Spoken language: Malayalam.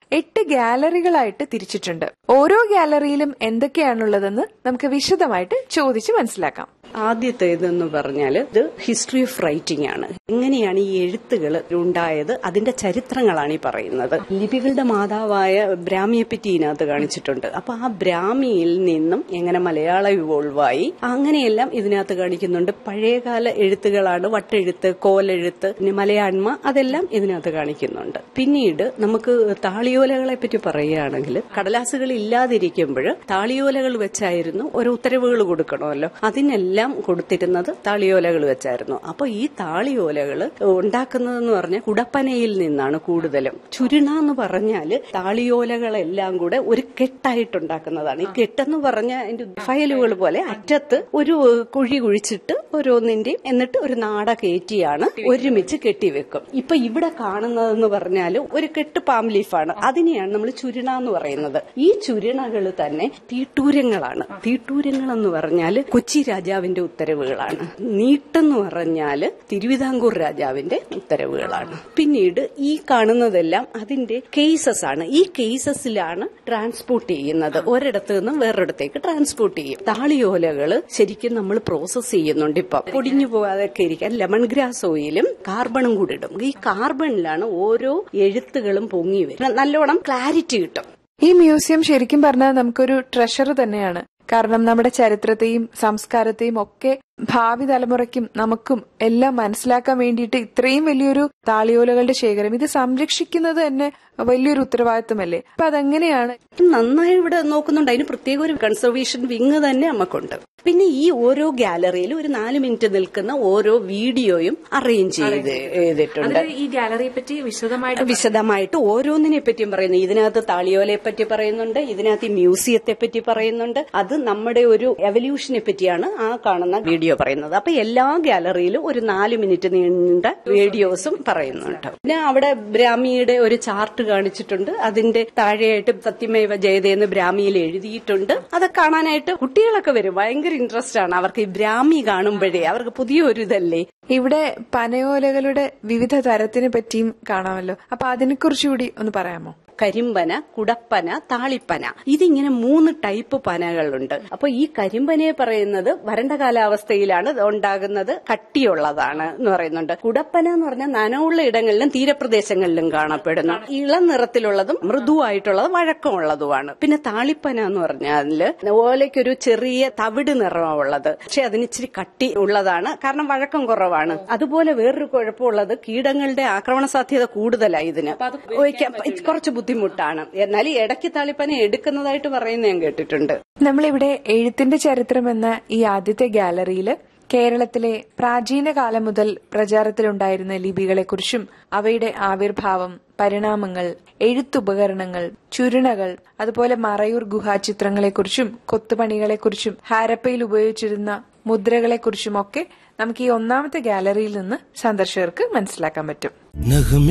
എട്ട് ഗാലറികളായിട്ട് തിരിച്ചിട്ടുണ്ട് ഓരോ ഗാലറിയിലും എന്തൊക്കെയാണുള്ളതെന്ന് നമുക്ക് വിശദമായിട്ട് ചോദിച്ച് മനസ്സിലാക്കാം ആദ്യത്തേതെന്ന് പറഞ്ഞാൽ ഇത് ഹിസ്റ്ററി ഓഫ് റൈറ്റിംഗ് ആണ് എങ്ങനെയാണ് ഈ എഴുത്തുകൾ ഉണ്ടായത് അതിന്റെ ചരിത്രങ്ങളാണ് ഈ പറയുന്നത് ലിപികളുടെ മാതാവായ ബ്രാഹ്മിയെ പറ്റി ഇതിനകത്ത് കാണിച്ചിട്ടുണ്ട് അപ്പൊ ആ ബ്രാഹ്മിയിൽ നിന്നും എങ്ങനെ മലയാളം ഇവോൾവ് ആയി അങ്ങനെയെല്ലാം ഇതിനകത്ത് കാണിക്കുന്നുണ്ട് പഴയകാല എഴുത്തുകളാണ് വട്ടെഴുത്ത് കോലെഴുത്ത് പിന്നെ മലയാണ്മ അതെല്ലാം ഇതിനകത്ത് കാണിക്കുന്നുണ്ട് പിന്നീട് നമുക്ക് താളിയോലകളെ പറ്റി പറയുകയാണെങ്കിൽ കടലാസുകൾ ഇല്ലാതിരിക്കുമ്പോൾ താളിയോലകൾ വെച്ചായിരുന്നു ഓരോ ഉത്തരവുകൾ കൊടുക്കണമല്ലോ അതിനെല്ലാം കൊടുത്തിരുന്നത് താളിയോലകൾ വെച്ചായിരുന്നു അപ്പൊ ഈ താളിയോലകൾ ഉണ്ടാക്കുന്നതെന്ന് പറഞ്ഞാൽ കുടപ്പനയിൽ നിന്നാണ് കൂടുതലും ചുരുണ എന്ന് പറഞ്ഞാൽ താളിയോലകളെല്ലാം കൂടെ ഒരു കെട്ടായിട്ട് ഉണ്ടാക്കുന്നതാണ് ഈ കെട്ടെന്ന് പറഞ്ഞാൽ അതിന്റെ ഫയലുകൾ പോലെ അറ്റത്ത് ഒരു കുഴി കുഴിച്ചിട്ട് ഓരോന്നിന്റെയും എന്നിട്ട് ഒരു നാട കയറ്റിയാണ് ഒരുമിച്ച് കെട്ടിവെക്കും ഇപ്പൊ ഇവിടെ കാണുന്നതെന്ന് പറഞ്ഞാൽ ഒരു കെട്ട് പാം ലീഫാണ് അതിനെയാണ് നമ്മൾ ചുരുണ എന്ന് പറയുന്നത് ഈ ചുരുണകൾ തന്നെ തീട്ടൂരങ്ങളാണ് തീട്ടൂരങ്ങൾ എന്ന് പറഞ്ഞാൽ കൊച്ചി രാജാവിന്റെ ഉത്തരവുകളാണ് നീട്ടെന്ന് പറഞ്ഞാൽ തിരുവിതാംകൂർ രാജാവിന്റെ ഉത്തരവുകളാണ് പിന്നീട് ഈ കാണുന്നതെല്ലാം അതിന്റെ കേസസ് ആണ് ഈ കേസസിലാണ് ട്രാൻസ്പോർട്ട് ചെയ്യുന്നത് ഒരിടത്ത് നിന്നും വേറൊരിടത്തേക്ക് ട്രാൻസ്പോർട്ട് ചെയ്യും താളിയോലകൾ ശരിക്കും നമ്മൾ പ്രോസസ് ചെയ്യുന്നുണ്ട് ഇപ്പൊ പൊടിഞ്ഞു പോകാതൊക്കെ ഇരിക്കാൻ ലെമൺ ഗ്രാസ് ഓയിലും കാർബണും കൂടി ഇടും ഈ കാർബണിലാണ് ഓരോ എഴുത്തുകളും പൊങ്ങി വരും നല്ലോണം ക്ലാരിറ്റി കിട്ടും ഈ മ്യൂസിയം ശരിക്കും പറഞ്ഞാൽ നമുക്കൊരു ട്രഷർ തന്നെയാണ് കാരണം നമ്മുടെ ചരിത്രത്തെയും സംസ്കാരത്തെയും ഒക്കെ ഭാവി തലമുറയ്ക്കും നമുക്കും എല്ലാം മനസ്സിലാക്കാൻ വേണ്ടിയിട്ട് ഇത്രയും വലിയൊരു താളിയോലകളുടെ ശേഖരം ഇത് സംരക്ഷിക്കുന്നത് തന്നെ വലിയൊരു ഉത്തരവാദിത്തമല്ലേ അപ്പൊ അതെങ്ങനെയാണ് നന്നായി ഇവിടെ നോക്കുന്നുണ്ട് അതിന് പ്രത്യേക ഒരു കൺസർവേഷൻ വിങ് തന്നെ നമുക്കുണ്ട് പിന്നെ ഈ ഓരോ ഗാലറിയിലും ഒരു നാല് മിനിറ്റ് നിൽക്കുന്ന ഓരോ വീഡിയോയും അറേഞ്ച് ചെയ്ത് ചെയ്തിട്ടുണ്ട് ഈ ഗാലറിയെ പറ്റി വിശദമായിട്ട് വിശദമായിട്ട് ഓരോന്നിനെ പറ്റിയും പറയുന്നു ഇതിനകത്ത് താളിയോലയെ പറ്റി പറയുന്നുണ്ട് ഇതിനകത്ത് ഈ മ്യൂസിയത്തെ പറ്റി പറയുന്നുണ്ട് അത് നമ്മുടെ ഒരു എവല്യൂഷനെ പറ്റിയാണ് ആ കാണുന്ന വീഡിയോ പറയുന്നത് അപ്പൊ എല്ലാ ഗാലറിയിലും ഒരു നാല് മിനിറ്റ് നീണ്ട വീഡിയോസും പറയുന്നുണ്ട് പിന്നെ അവിടെ ബ്രാഹ്മിയുടെ ഒരു ചാർട്ട് കാണിച്ചിട്ടുണ്ട് അതിന്റെ താഴെയായിട്ട് സത്യമേവ ജയതയെന്ന് ബ്രാഹ്മിയിൽ എഴുതിയിട്ടുണ്ട് അത് കാണാനായിട്ട് കുട്ടികളൊക്കെ വരും ഭയങ്കര ഇൻട്രസ്റ്റ് ആണ് അവർക്ക് ഈ ബ്രാഹ്മി കാണുമ്പോഴേ അവർക്ക് പുതിയൊരു ഇതല്ലേ ഇവിടെ പനയോലകളുടെ വിവിധ തരത്തിനെ പറ്റിയും കാണാമല്ലോ അപ്പൊ അതിനെക്കുറിച്ച് കൂടി ഒന്ന് പറയാമോ കരിമ്പന കുടപ്പന താളിപ്പന ഇതിങ്ങനെ മൂന്ന് ടൈപ്പ് പനകളുണ്ട് അപ്പൊ ഈ കരിമ്പനയെ പറയുന്നത് വരണ്ട കാലാവസ്ഥയിലാണ് ഉണ്ടാകുന്നത് കട്ടിയുള്ളതാണ് എന്ന് പറയുന്നുണ്ട് കുടപ്പന എന്ന് പറഞ്ഞാൽ നനവുള്ള ഇടങ്ങളിലും തീരപ്രദേശങ്ങളിലും കാണപ്പെടുന്നു ഇളം നിറത്തിലുള്ളതും മൃദുവായിട്ടുള്ളതും വഴക്കമുള്ളതുമാണ് പിന്നെ താളിപ്പന എന്ന് പറഞ്ഞാല് ഓലയ്ക്കൊരു ചെറിയ തവിട് നിറമുള്ളത് പക്ഷെ അതിന് ഇച്ചിരി കട്ടി ഉള്ളതാണ് കാരണം വഴക്കം കുറവാണ് അതുപോലെ വേറൊരു കുഴപ്പമുള്ളത് കീടങ്ങളുടെ ആക്രമണ സാധ്യത കൂടുതലായി ഇതിന് ഉപയോഗിക്കാൻ കുറച്ച് ബുദ്ധിമുട്ടാണ് എന്നാൽ ഈ ഇടയ്ക്ക് താളിപ്പന എടുക്കുന്നതായിട്ട് പറയുന്നത് ഞാൻ കേട്ടിട്ടുണ്ട് നമ്മളിവിടെ എഴുത്തിന്റെ ചരിത്രം എന്ന ഈ ആദ്യത്തെ ഗാലറിയില് കേരളത്തിലെ പ്രാചീന കാലം മുതൽ പ്രചാരത്തിലുണ്ടായിരുന്ന ലിപികളെക്കുറിച്ചും അവയുടെ ആവിർഭാവം പരിണാമങ്ങൾ എഴുത്തുപകരണങ്ങൾ ചുരുണകൾ അതുപോലെ മറയൂർ ഗുഹാചിത്രങ്ങളെക്കുറിച്ചും കൊത്തുപണികളെക്കുറിച്ചും ഹാരപ്പയിൽ ഉപയോഗിച്ചിരുന്ന മുദ്രകളെക്കുറിച്ചുമൊക്കെ നമുക്ക് ഈ ഒന്നാമത്തെ ഗാലറിയിൽ നിന്ന് സന്ദർശകർക്ക് മനസ്സിലാക്കാൻ പറ്റും